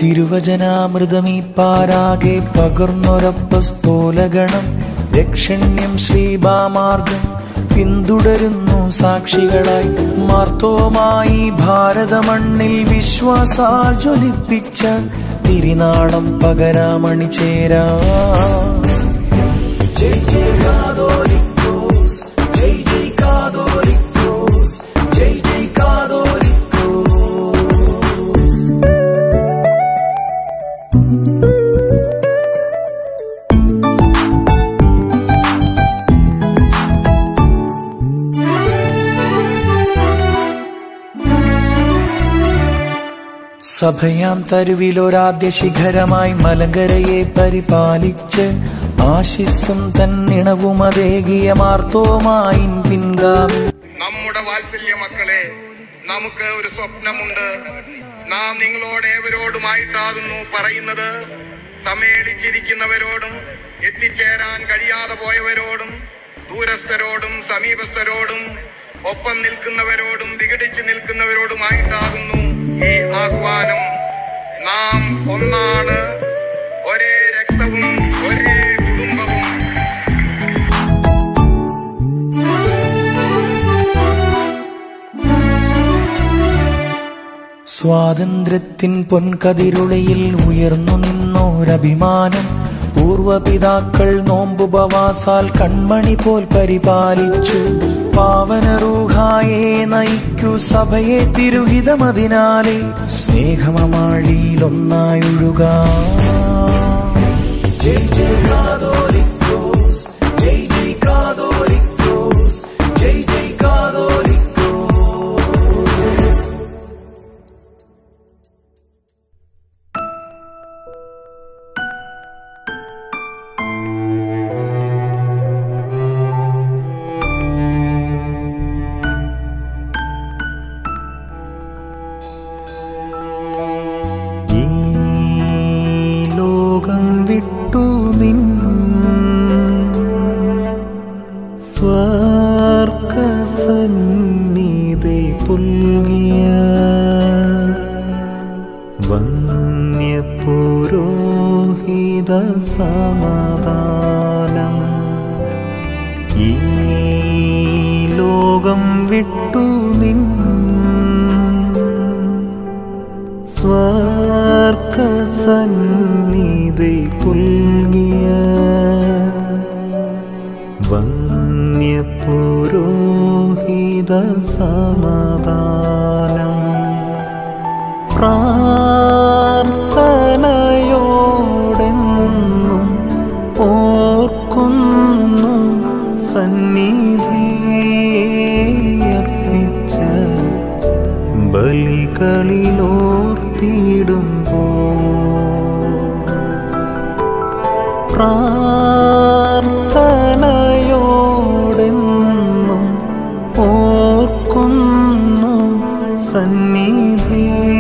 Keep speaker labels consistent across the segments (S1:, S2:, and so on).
S1: തിരുവചനാമൃതമീ പാരാകെ പകർന്നൊരപ്പസ്തോലഗണം രക്ഷണ്യം ശ്രീബാമാർഗം പിന്തുടരുന്നു സാക്ഷികളായി മാർത്തോമായി ഭാരതമണ്ണിൽ വിശ്വാസാൽ ജ്വലിപ്പിച്ച തിരിനാളം പകരാമണി ചേരാ ജയ് ജയ് കാതോലിക്കോസ് ജയ് ജയ് കാതോലിക്കോസ് ജയ് ജയ് കാതോലിക്കോസ് സഭയാം തരുവിലൊരാദ്യ ശിഖരമായി മലങ്കരയെ പരിപാലിച്ച് ആശിസ്സും തന്നിണവുമതേകിയ മാർത്തോമായിൻ പിൻഗാമി
S2: നമ്മുടെ വാത്സല്യ മക്കളെ നമുക്ക് ഒരു സ്വപ്നമുണ്ട് നാം നിങ്ങളോട് ഏവരോടുമായിട്ടാകുന്നു പറയുന്നത് സമ്മേളിച്ചിരിക്കുന്നവരോടും എത്തിച്ചേരാൻ കഴിയാതെ പോയവരോടും ദൂരസ്ഥരോടും സമീപസ്ഥരോടും ഒപ്പം നിൽക്കുന്നവരോടും വിഘടിച്ചു നിൽക്കുന്നവരോടുമായിട്ടാകുന്നു ഈ ആഹ്വാനം നാം ഒന്നാണ് ഒരേ രക്തവും ഒരേ കുടുംബവും
S1: സ്വാതന്ത്ര്യത്തിൻ പൊൻകതിരുളയിൽ ഉയർന്നു നിന്നോരഭിമാനം പൂർവപിതാക്കൾ നോമ്പുപവാസാൽ കൺമണി പോൽ പരിപാലിച്ചു പാവനറൂഹായെ നയിക്കൂ സഭയെ തിരുഹിതമതിനാലെ സ്നേഹമമാഴിയിലൊന്നായൊഴുക ജയ് ജയ് കാതോലിക്കോസ് ജയ് ജയ് കാതോലിക്കോസ് ജയ് ജയ് കാതോലിക്കോസ്
S3: ഈ ലോകം വിട്ടു നിൻ സ്വർഗസന്നിധി പുൽകിയ വന്യപുരോഹിത സമാധാനം ഈ ലോകം വിട്ടു നിൻ സ്വർഗസന്നിധി പുൽകിയ വന്യപുരോഹിത സമാധാനം പ്രാർത്ഥനയോടെന്നും ഓർക്കുന്നു സന്നിധിയർപ്പിച്ച ബലികളിലോർത്തിടുമ്പോ പ്രാർത്ഥനയോടെന്നും ഓർക്കുന്നു സന്നിധിയർപ്പിച്ച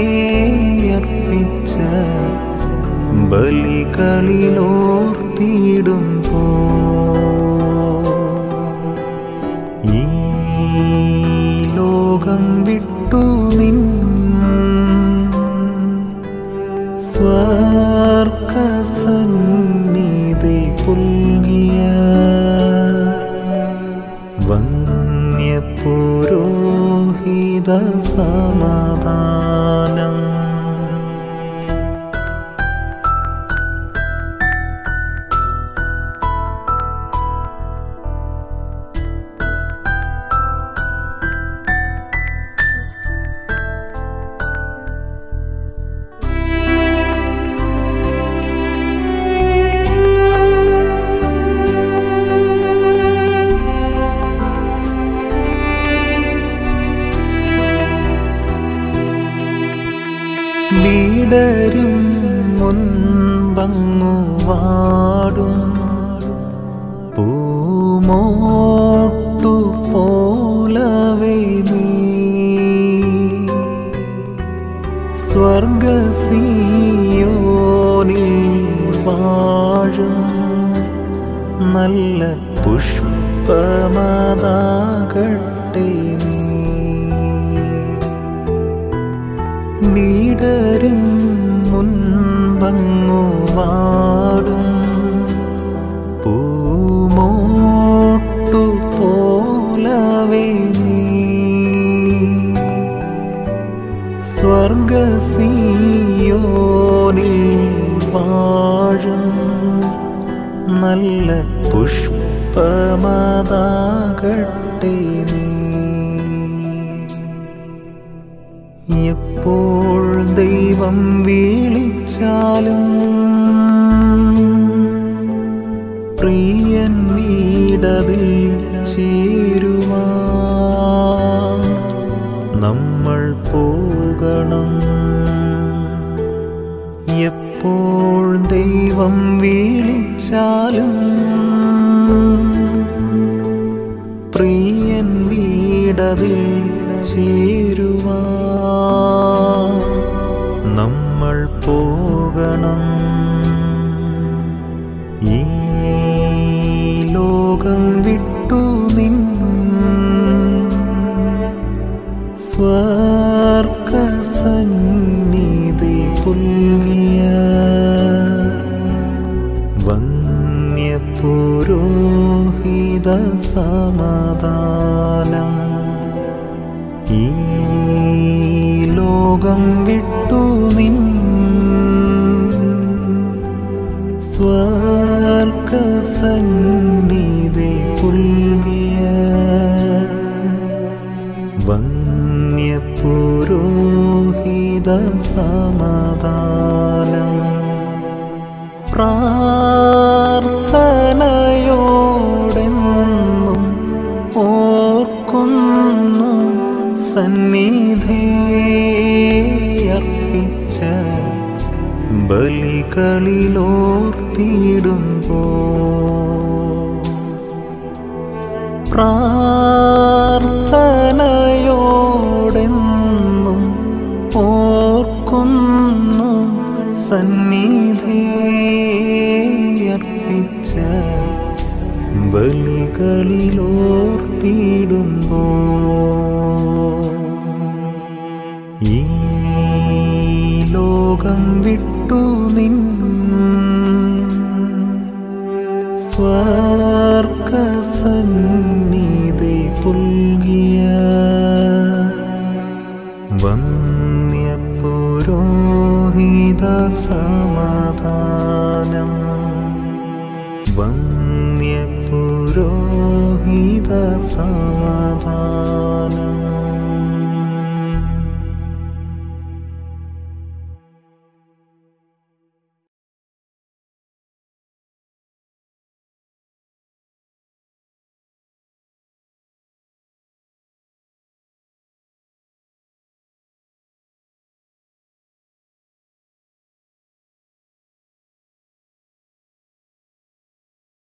S3: ബലികളിലോർത്തിടുമ്പോ ഈ ലോകം വിട്ടു നിൻ സ്വർഗസന്നിധി പുൽകിയ വന്യപുരോഹിത സമാധാനം വീടരും മുൻപങ്ങു വാടും പൂമോട്ടു പോലവേ നീ സ്വർഗസീയോനിൽ വാഴും നല്ല പുഷ്പമതാകട്ടെ നീ വീടരും കമ്പങ്ങു വാടും പൂമോട്ടു പോലവേ നീ സ്വർഗസീയോനിൽ വാഴും നല്ല പുഷ്പമതാകട്ടെ നീ എപ്പോൾ ദൈവം വിളിച്ചാലും പ്രിയൻ വീടതിൽ ചേരുവാ നമ്മൾ പോകണം എപ്പോൾ ദൈവം വിളിച്ചാലും പ്രിയൻ വീടതിൽ ചേരുവാ നമ്മൾ പോകണം ഈ ലോകം വിട്ടു നിൻ സ്വർഗസന്നിധി പുൽകിയ വന്യപുരോഹിത സമാധാനം ഈ ലോകം വിട്ടു നിൻ സ്വർഗസന്നിധി പുൽകിയ വന്യപുരോഹിത സമാധാനം പ്രാർത്ഥനയോടെന്നും ഓർക്കുന്നു സന്നിധി അർപ്പിച്ച ബലികളിലോർത്തിടുമ്പോ പ്രാർത്ഥനയോടെന്നും ഓർക്കുന്നു സന്നിധി അർപ്പിച്ച ബലികളിലോർത്തിടുമ്പോ ഈ ലോകം വിട്ടു നിൻ സ്വർഗസന്നിധി പുൽകിയ വന്യപുരോഹിത സമാധാനം വന്യപുരോഹിത സമാധാനം